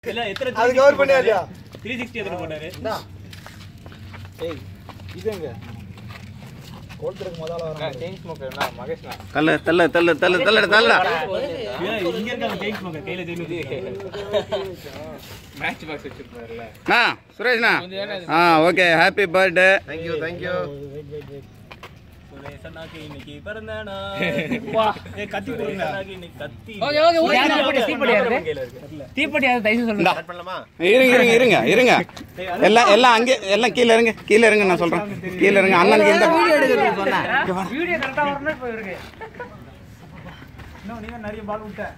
இல்ல எத்தனை அது கவர் பண்ணியா இல்லையா த்ரீ சிக்ஸ்டி எத்தனை போட்டாரு ஏய் இது எங்க கோல்துக்கு முதல்ல வர செயின் ஸ்மோக்கர் மகேஷ்னா தள்ள தள்ள தள்ள தள்ள தள்ள தள்ள ஏன் இங்க இருக்காங்க ஜெயின்ஸ் மகன் கையில ஜெயின் மேட்ச் பாக்ஸ் வச்சிருப்பாருல்ல ஆ சுரேஷ்ண்ணா ஆ okay happy birthday thank you thank you சுரேசனாக்கு இன்னைக்கு பிறந்தானா ஏய் கத்தி கொடுங்க இன்னைக்கு கத்தி ஓகே ஓகே ஓகே தீப்பெட்டி தீப்பெட்டி யாரு கையில இருக்கு தீப்பெட்டி யாரு தயவு சொல்லுங்க ஸ்டார்ட் பண்ணலாமா இருங்க இருங்க இருங்க இருங்க எல்லாம் எல்லாம் அங்கே எல்லாம் கீழே இருங்க கீழே இருங்க நான் சொல்றேன் கீழே இருங்க அண்ணனுக்கு இந்த வீடியோ கரெக்டா வரணும் இப்போ இருக்கு இன்னும் நீங்க நிறைய பால் விட்ட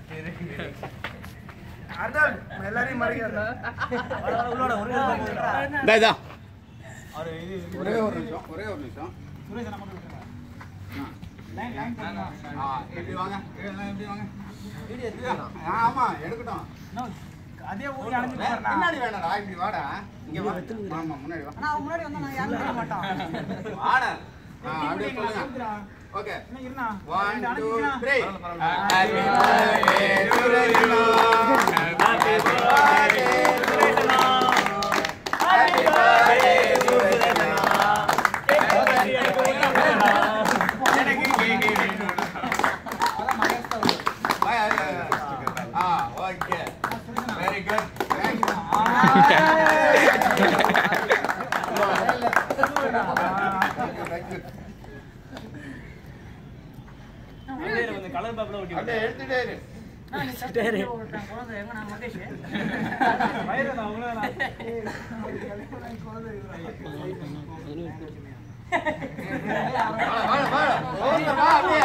எல்லாரையும் மறைக்கிறா உள்ளோட ஒரே ஒரு ball விட்டா. இதா, இதா. அவரு இது ஒரே ஒரு நிமிஷம் ஒரே ஒரு நிமிஷம் சுரேஷ் நமக்கு விட்டுருங்க ஆ, இப்படி வாங்க எல்லாம் இப்படி வாங்க ஆ, ஆமா எடுக்கட்டும் இன்னும் அதே ஊரே அணைஞ்சு போறா முன்னாடி வேணாடா இப்படி வாடா இங்க வா ஆமா முன்னாடி வா நான் முன்னாடி வந்தா நான் யாரும் தெரிய மாட்டான் வாடா ஆ, அப்படியே சொல்லுங்க ஓகே என்ன இருந்தா one two three happy birthday happy birthday சுரேஷனா ஹாப்பி பர்த்டே சுரேஷனா எனக்கு கேக் வேணும் ஆ ஓகே வெரி குட் வந்து கலர் பேப்பர்ல ஒட்டி அப்படியே எடுத்துட்டே இரு குழந்தை எங்க நான் மகேஷ் வயிறு நான் உள்ள வாடா வாடா வாடா ஒருத்தர் வா அப்படியே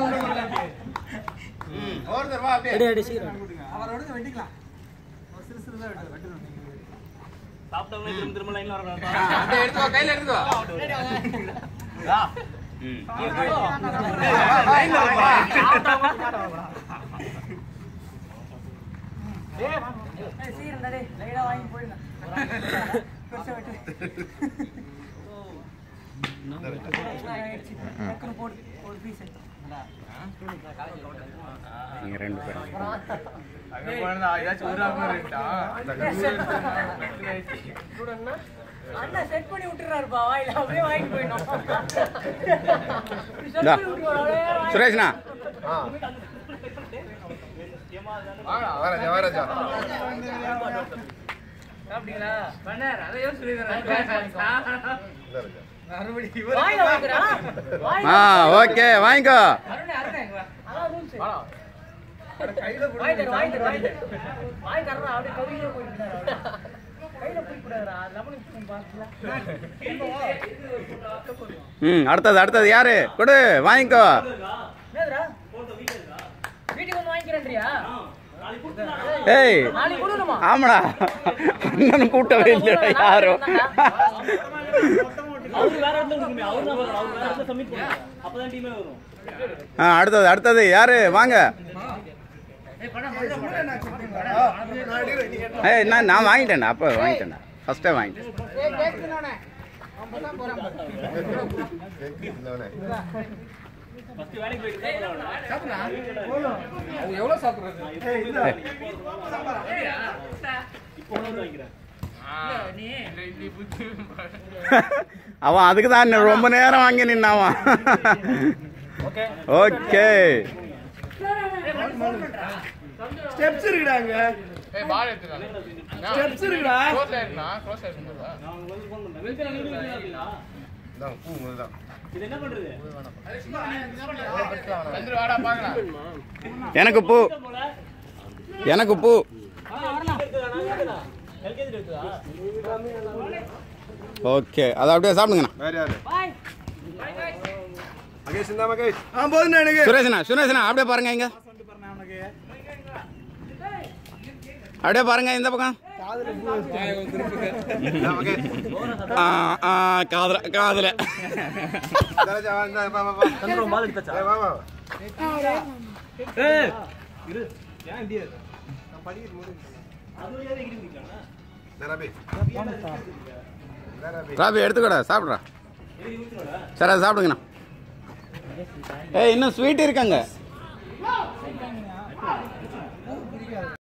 ம் ஒருத்தர் வா அப்படியே சாப்பிட்டவங்க திரும்ப திரும்ப லைன்ல வரணும் ஆ, அப்படியே எடுத்து வா கையில எடுத்து வா ம் லைன்ல வரப்பா சீக்கிரம் டேய் லைடா வாங்கி போயிடுங்க பெருசா வெட்டு டக்குனு போடு ஒரு பீஸ் நீங்க ரெண்டு பேரும் அங்க போனா ஏதாச்சும் ஒரு ஆஃபர் இருக்கா அண்ணா செட் பண்ணி விட்டுறாருப்பா வாயில அப்படியே வாங்கி போயிடும் இந்தா. சுரேஷ்ண்ணா வராஜா வராஜா அப்படிங்களா பண்ணார் அதை யோசிச்சு மறுபடியும் வாயில வாங்குறா ஆ ஓகே வாங்கிக்கோ அருணே அருணே இங்க வா அதான் ரூல்ஸ் வாங்கி தரு வாங்கி தரு வாங்கி தரு வாங்கி தரா அப்படியே கவிதையில போயிட்டு கையில போய் கூடாதுடா லெமன் ஸ்பூன் பாத்துல ம் அடுத்தது அடுத்தது யாரு கொடு வாங்கிக்கோ என்னதுடா வீட்டுக்கு வந்து வாங்கிக்கிறேன்றியா ஏய் நாளைக்கு கொடுக்கணுமா ஆமாடா அண்ணன் கூட்டவே இல்லைடா யாரும் அவரு வேற இடத்துல கொடுக்கணும் அவரு தான் வரணும் அவரு வேற இடத்துல சப்மிட் பண்ணுங்க அப்பதான் டீமே வரும் ஆ அடுத்தது அடுத்தது யாரு வாங்க ஏய் நான் நான் வாங்கிட்டேன்டா அப்போ வாங்கிட்டேன்டா ஃபர்ஸ்டே வாங்கிட்டேன் ஃபர்ஸ்ட் வேலைக்கு போயிட்டு எவ்வளவு சாப்பிடுறது இப்போ வந்து வாங்கிக்கிறேன் இட்லி புத்தி அவன் அதுக்கு தான் ரொம்ப நேரம் வாங்கி நின்னாவான் ஓகே ஓகே ஸ்டெப்ஸ் இருக்குடாங்க ஏய் பால் எடுத்துறாங்க ஸ்டெப்ஸ் இருக்குடா க்ளோஸ் ஆயிருந்தா க்ளோஸ் ஆயிருந்தா நான் உங்களுக்கு ஃபோன் பண்றேன் வெல்கம் நீங்க அப்படினா இதான் பூ இதுதான் இது என்ன பண்றது சந்திர வாடா பார்க்கலாம் எனக்கு பூ போல எனக்கு பூ எல்கேஜி இருக்குதா ஓகே அதை அப்படியே சாப்பிடுங்கண்ணா வேற யாரு மகேஷ் இந்தா மகேஷ் ஆ போதும் எனக்கு சுரேஷனா சுரேஷனா அப்படியே பாருங்க இங்க அப்படியே பாருங்க இந்த பக்கம் இந்தா மகேஷ் ஆ ஆ காதுல காதுல தரஜா வா இந்தா வா வா வா சந்திரம் பால் எடுத்தாச்சா ஏய், வா வா ஏய் இரு ஏன் இப்படி இருக்கு நான் படிக்கிற போது அது வழியா இருக்கிறீங்களா நரபி நரபி ராபி எடுத்துக்கோடா சாப்பிட்றா சரி அதை சாப்பிடுங்கண்ணா ஏய் இன்னும் ஸ்வீட் இருக்காங்க